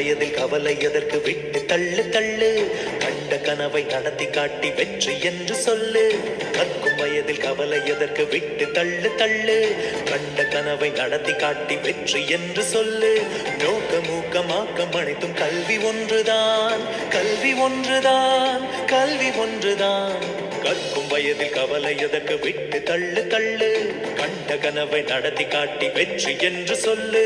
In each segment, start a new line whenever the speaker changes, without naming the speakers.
வயதில் கவலை எதற்கு விட்டு தள்ளு தள்ளு கண்ட கனவை நடத்தி காட்டி வெற்றி என்று சொல்லு கற்கும் வயதில் கவலை எதற்கு விட்டு தள்ளு தள்ளு கண்ட கனவை நடத்தி காட்டி வெற்றி என்று சொல்லு நோக்க மூக்கமாக்கம் அனைத்தும் கல்வி ஒன்றுதான் கல்வி ஒன்றுதான் கல்வி ஒன்றுதான் கற்கும் வயதில் கவலை எதற்கு விட்டு தள்ளு தள்ளு கண்ட கனவை நடத்தி காட்டி வெற்றி என்று சொல்லு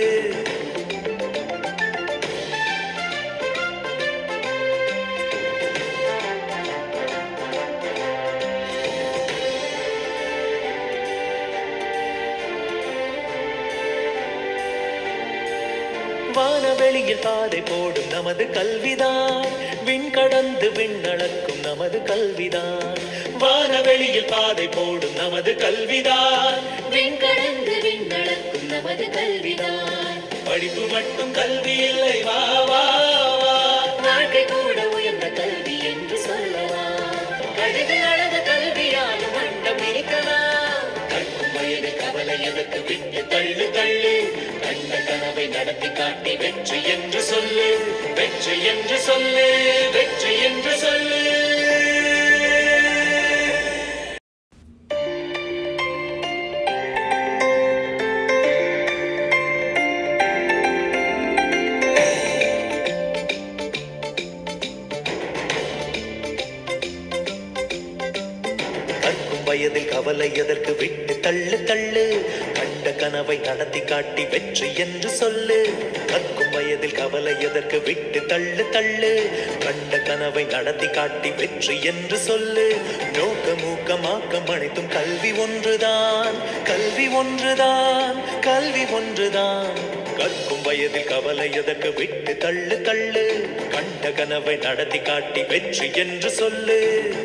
வானவெளியில் பாதை போடும் நமது கல்விதான் விண் கடந்து விண்ணளக்கும் நமது கல்விதான் வானவெளியில் பாதை போடும் நமது கல்விதான்
விண்கடந்து விண்ணளக்கும் நமது கல்விதான்
படிப்பு மட்டும் கல்வி இல்லை வா வா வா.
வாழ்க்கை கூட உயர்ந்த கல்வி என்று சொல்லலாம் கழுது அழகு கல்வியாலும் மண்டம் இருக்கலாம்
கற்கும் வயது கவலை எதற்கு விட்டு தள்ளு தள்ளு கண்ட கனவை நடத்தி காட்டி வெற்றி என்று சொல்லு வெற்றி என்று சொல்லு வெற்றி என்று சொல்லு கற்கும் வயதில் கவலை எதற்கு விட்டு தள்ளு தள்ளு கண்ட கனவை நடத்தி காட்டி வெற்றி என்று சொல்லு கற்கும் வயதில் கவலை எதற்கு விட்டு தள்ளு தள்ளு கண்ட கனவை நடத்தி காட்டி வெற்றி என்று சொல்லு நோக்க மூக்கமாக்கம் அனைத்தும் கல்வி ஒன்றுதான் கல்வி ஒன்றுதான் கல்வி ஒன்றுதான் கற்கும் வயதில் கவலை எதற்கு விட்டு தள்ளு தள்ளு கண்ட கனவை நடத்தி காட்டி வெற்றி என்று சொல்லு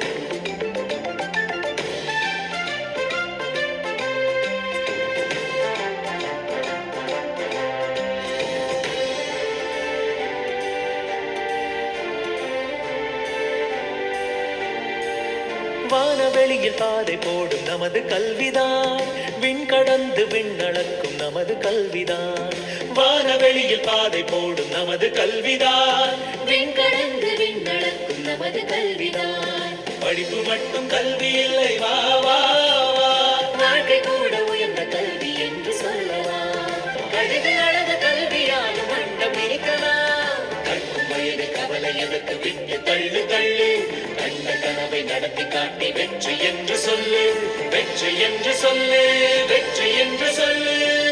வானவெளியில் பாதை போடும் நமது கல்விதான் விண் கடந்து விண்ணளக்கும் நமது கல்விதான் வானவெளியில் பாதை போடும் நமது கல்விதான்
விண்கடந்து விண்ணளக்கும் நமது கல்விதான்
படிப்பு மட்டும் கல்வி இல்லை வா வா வா.
வாழ்க்கை கூட உயர்ந்த கல்வி என்று சொல்லலாம் கழுது அழகு கல்வியாலும் மண்டம் இருக்கலாம்
கற்கும் வயது கவலை எதற்கு விட்டு தள்ளு தள்ளு கண்ட கனவை நடத்தி காட்டி வெற்றி என்று சொல்லு வெற்றி என்று சொல்லு வெற்றி என்று சொல்லு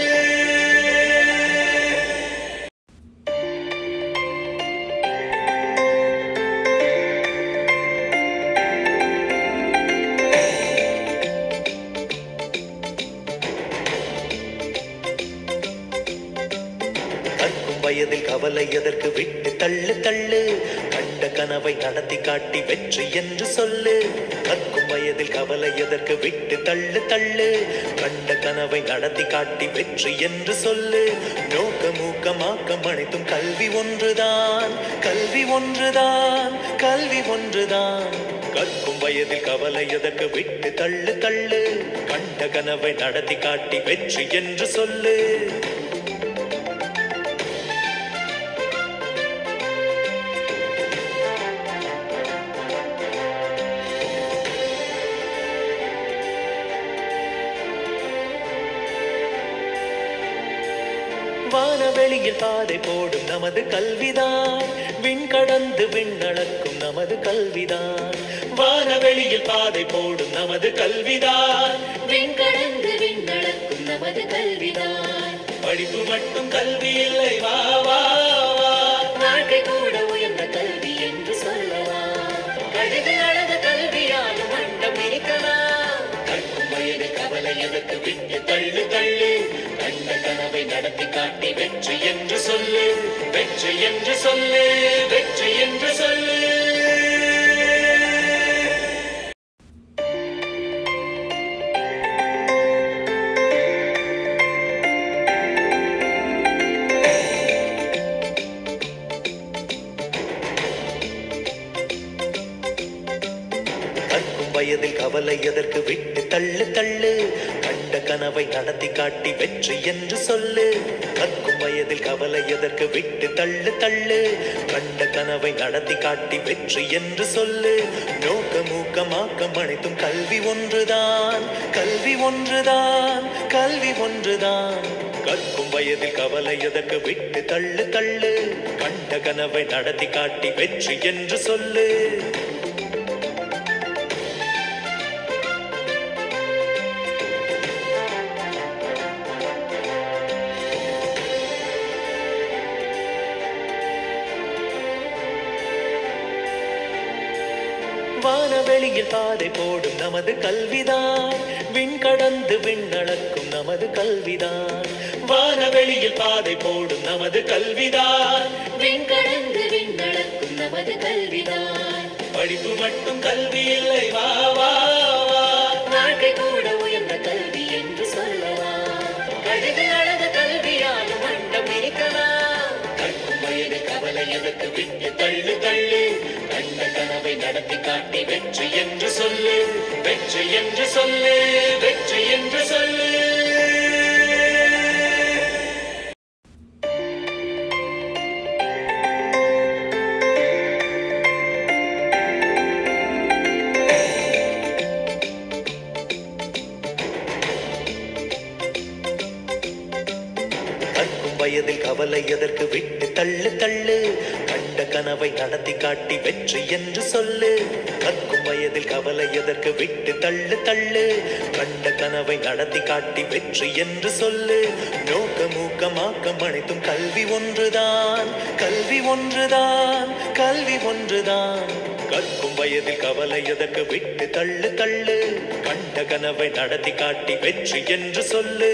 கற்கும் வயதில் கவலை எதற்கு விட்டு தள்ளு தள்ளு கண்ட கனவை நடத்தி காட்டி வெற்றி என்று சொல்லு கற்கும் வயதில் கவலை எதற்கு விட்டு தள்ளு தள்ளு கண்ட கனவை நடத்தி காட்டி வெற்றி என்று சொல்லு நோக்க மூக்கமாக்கம் அனைத்தும் கல்வி ஒன்றுதான் கல்வி ஒன்றுதான் கல்வி ஒன்றுதான் கற்கும் வயதில் கவலை எதற்கு விட்டு தள்ளு தள்ளு கண்ட கனவை நடத்தி காட்டி வெற்றி என்று சொல்லு வானவெளியில் பாதை போடும் நமது கல்விதான் விண் கடந்து விண்ணளக்கும் நமது கல்விதான் வானவெளியில் பாதை போடும் நமது கல்விதான்
விண்கடந்து விண்ணளக்கும் நமது கல்விதான்
படிப்பு மட்டும் கல்வி இல்லை வா வா வா.
வாழ்க்கை கூட உயர்ந்த கல்வி என்று சொல்லலாம் கழுது அழகு கல்வியாலும் மண்டம் இருக்கலாம்
கற்கும் வயது கவலை எதற்கு விட்டு தள்ளு தள்ளு கண்ட கனவை நடத்தி காட்டி வெற்றி என்று சொல்லு வெற்றி என்று சொல்லு வெற்றி என்று சொல்லு கற்கும் வயதில் கவலை கவலை எதற்கு விட்டு தள்ளு தள்ளு கண்ட கனவை நடத்தி காட்டி வெற்றி என்று சொல்லு கற்கும் வயதில் கவலை எதற்கு விட்டு தள்ளு தள்ளு கண்ட கனவை நடத்தி காட்டி வெற்றி என்று சொல்லு நோக்க மூக்கம் ஆக்கம் அனைத்தும் கல்வி ஒன்றுதான் கல்வி ஒன்றுதான் கல்வி ஒன்றுதான் கற்கும் வயதில் கவலை எதற்கு விட்டு தள்ளு தள்ளு கண்ட கனவை நடத்தி காட்டி வெற்றி என்று சொல்லு வானவெளியில் பாதை போடும் நமது கல்விதான் விண் கடந்து விண்ணளக்கும் நமது கல்விதான் வானவெளியில் பாதை போடும் நமது கல்விதான்
விண் கடந்து விண்ணளக்கும் நமது கல்விதான்
படிப்பு மட்டும் கல்வி இல்லை வா வா வா.
வாழ்க்கை கூட உயர்ந்த கல்வி என்று சொல்லலாம் கழுது அழகு கல்வியாலும் மண்டம் இருக்கலாம்
கற்கும் வயது கவலை எதற்கு விட்டு தள்ளு தள்ளு கண்ட கனவை நடத்தி காட்டி வெற்றி என்று சொல்லு வெற்றி என்று சொல்லு வெற்றி என்று சொல்லு கற்கும் வயதில் கவலை எதற்கு விட்டு தள்ளு தள்ளு கண்ட கனவை நடத்தி காட்டி வெற்றி என்று சொல்லு கற்கும் வயதில் கவலை எதற்கு விட்டு தள்ளு தள்ளு கண்ட கனவை நடத்தி காட்டி வெற்றி என்று சொல்லு நோக்க மூக்கம் ஆக்கம் அனைத்தும் கல்வி ஒன்றுதான் கல்வி ஒன்றுதான் கல்வி ஒன்றுதான் கற்கும் வயதில் கவலை எதற்கு விட்டு தள்ளு தள்ளு கண்ட கனவை நடத்தி காட்டி வெற்றி என்று சொல்லு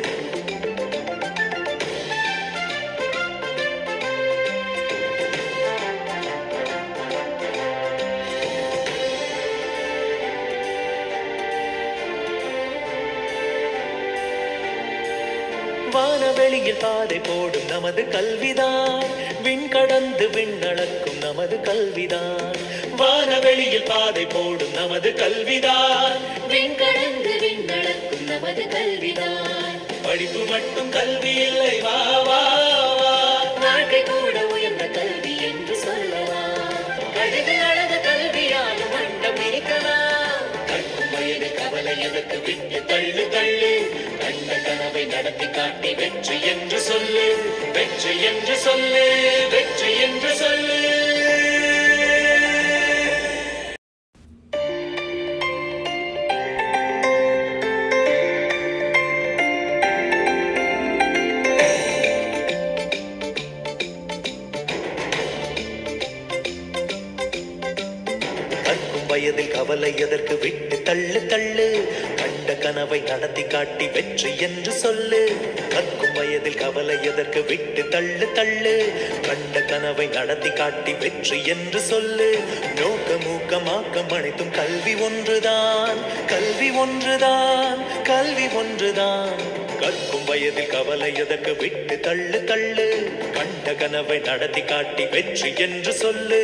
வானவெளியில் பாதை போடும் நமது கல்விதான் விண் கடந்து விண்ணளக்கும் நமது கல்விதான் வானவெளியில் பாதை போடும் நமது கல்விதான்
விண் கடந்து விண்ணளக்கும் நமது கல்விதான்
படிப்பு மட்டும் கல்வி இல்லை வா வா வா.
வாழ்க்கை கூட உயர்ந்த கல்வி என்று சொல்லலாம் கழுது அழகு கல்வியாலும் மண்டம் இருக்கலாம்
கற்கும் வயது கவலை எதற்கு விட்டு தள்ளு தள்ளு கண்ட கனவை நடத்தி காட்டி வெற்றி என்று சொல்லு வெற்றி என்று சொல்லு வெற்றி என்று சொல்லு கற்கும் வயதில் கவலை எதற்கு விட்டு தள்ளு தள்ளு கண்ட கனவை நடத்தி காட்டி வெற்றி என்று சொல்லு கற்கும் வயதில் கவலை எதற்கு விட்டு தள்ளு தள்ளு கண்ட கனவை நடத்தி காட்டி வெற்றி என்று சொல்லு நோக்க மூக்கம் ஆக்கம் அனைத்தும் கல்வி ஒன்றுதான் கல்வி ஒன்றுதான் கல்வி ஒன்றுதான் கற்கும் வயதில் கவலை எதற்கு விட்டு தள்ளு தள்ளு கண்ட கனவை நடத்தி காட்டி வெற்றி என்று சொல்லு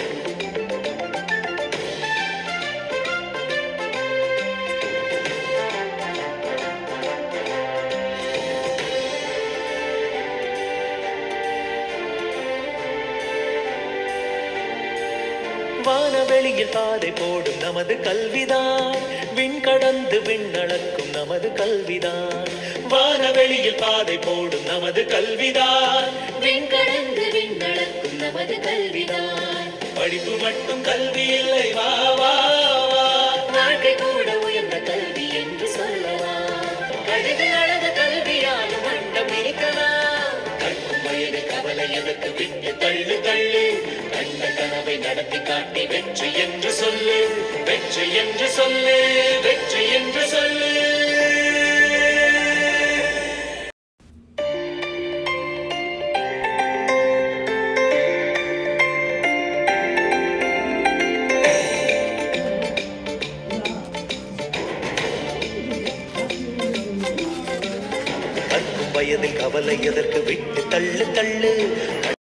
வானவெளியில் பாதை போடும் நமது கல்விதான் விண் கடந்து விண்ணளக்கும் நமது கல்விதான் வானவெளியில் பாதை போடும் நமது கல்விதான்
விண் கடந்து விண்ணளக்கும் நமது கல்விதான்
படிப்பு மட்டும் கல்வி இல்லை வா வா வா.
வாழ்க்கை கூட உயர்ந்த கல்வி என்று சொல்லலாம் கழுது அழகு கல்வியாலும் மண்டம் இருக்கலாம்
கற்கும் வயது கவலை எதற்கு விட்டு தள்ளு தள்ளு கண்ட கனவை நடத்தி காட்டி வெற்றி என்று சொல்லு வெற்றி என்று சொல்லு வெற்றி என்று சொல்லு கற்கும் வயதில் கவலை எதற்கு விட்டு தள்ளு தள்ளு